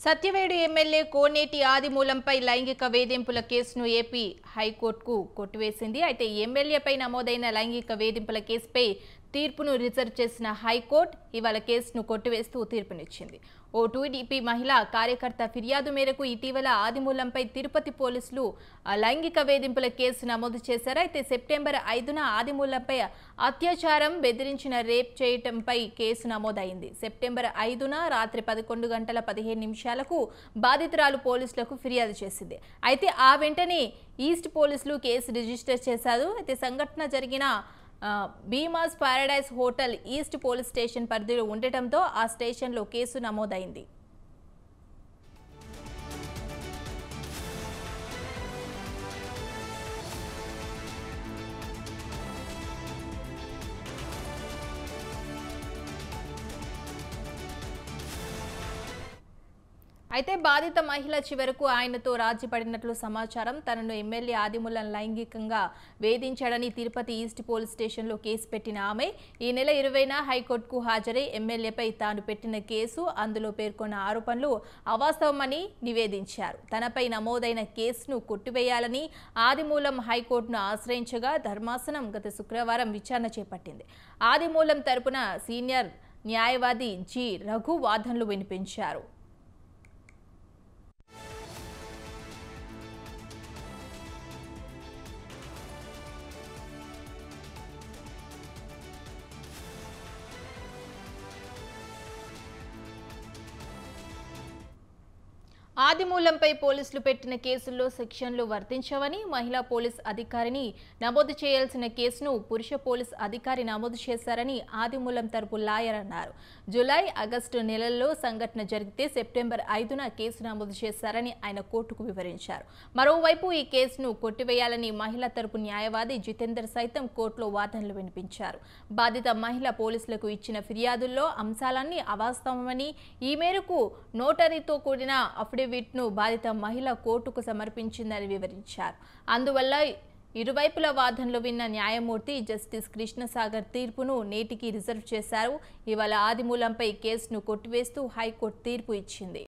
Satyavedu MLA కోనేటి ఆదిమూలంపై లైంగిక వేధింపుల కేసును ఏపీ హైకోర్టుకు కొట్టివేసింది అయితే ఎమ్మెల్యేపై నమోదైన లైంగిక వేధింపుల కేసుపై తీర్పును రిజర్వ్ చేసిన హైకోర్టు ఇవాళ కేసును కొట్టివేస్తూ తీర్పునిచ్చింది ఓ టీడీపీ మహిళా కార్యకర్త ఫిర్యాదు మేరకు ఇటీవల ఆదిమూలంపై తిరుపతి పోలీసులు ఆ లైంగిక వేధింపుల కేసు నమోదు చేశారు అయితే సెప్టెంబర్ ఐదున ఆదిమూలంపై అత్యాచారం బెదిరించిన రేప్ చేయటంపై కేసు నమోదైంది సెప్టెంబర్ ఐదున రాత్రి పదకొండు గంటల పదిహేను నిమిషాలకు బాధితురాలు పోలీసులకు ఫిర్యాదు చేసింది అయితే ఆ వెంటనే ఈస్ట్ పోలీసులు కేసు రిజిస్టర్ చేశారు అయితే సంఘటన జరిగిన ఆ, Bhimas paradise hotel east police station పరిధిలో ఉండటంతో ఆ స్టేషన్లో కేసు నమోదైంది అయితే బాధిత మహిళ చివరకు ఆయనతో రాజీ పడినట్లు సమాచారం తనను ఎమ్మెల్యే ఆదిమూలం లైంగికంగా వేధించాడని తిరుపతి ఈస్ట్ పోలీస్ స్టేషన్లో కేసు పెట్టిన ఆమె ఈ నెల ఇరవైన హైకోర్టుకు హాజరై ఎమ్మెల్యేపై తాను పెట్టిన కేసు అందులో పేర్కొన్న ఆరోపణలు అవాస్తవమని నివేదించారు తనపై నమోదైన కేసును కొట్టివేయాలని ఆదిమూలం హైకోర్టును ఆశ్రయించగా ధర్మాసనం గత శుక్రవారం విచారణ చేపట్టింది ఆదిమూలం తరపున సీనియర్ న్యాయవాది జి రఘు వాదనలు వినిపించారు ఆదిమూలంపై పోలీసులు పెట్టిన కేసుల్లో సెక్షన్లు వర్తించవని మహిళా పోలీస్ అధికారిని నమోదు చేయాల్సిన కేసును పురుష పోలీస్ అధికారి నమోదు చేశారని ఆదిమూలం తరపు లాయర్ అన్నారు జులై ఆగస్టు నెలల్లో సంఘటన జరిగితే సెప్టెంబర్ ఐదున కేసు నమోదు చేశారని ఆయన కోర్టుకు వివరించారు మరోవైపు ఈ కేసును కొట్టివేయాలని మహిళా తరపు న్యాయవాది జితేందర్ సైతం కోర్టులో వాదనలు వినిపించారు బాధిత మహిళ పోలీసులకు ఇచ్చిన ఫిర్యాదుల్లో అంశాలన్నీ అవాస్తవమని ఈ మేరకు నోటరీతో కూడిన అఫిడవిట్ను బాధిత మహిళ కోర్టుకు సమర్పించిందని వివరించారు అందువల్ల ఇరువైపుల వాదనలు విన్న న్యాయమూర్తి జస్టిస్ కృష్ణసాగర్ తీర్పును నేటికి రిజర్వ్ చేశారు ఇవాళ ఆదిమూలంపై కేసును కొట్టివేస్తూ హైకోర్టు తీర్పు ఇచ్చింది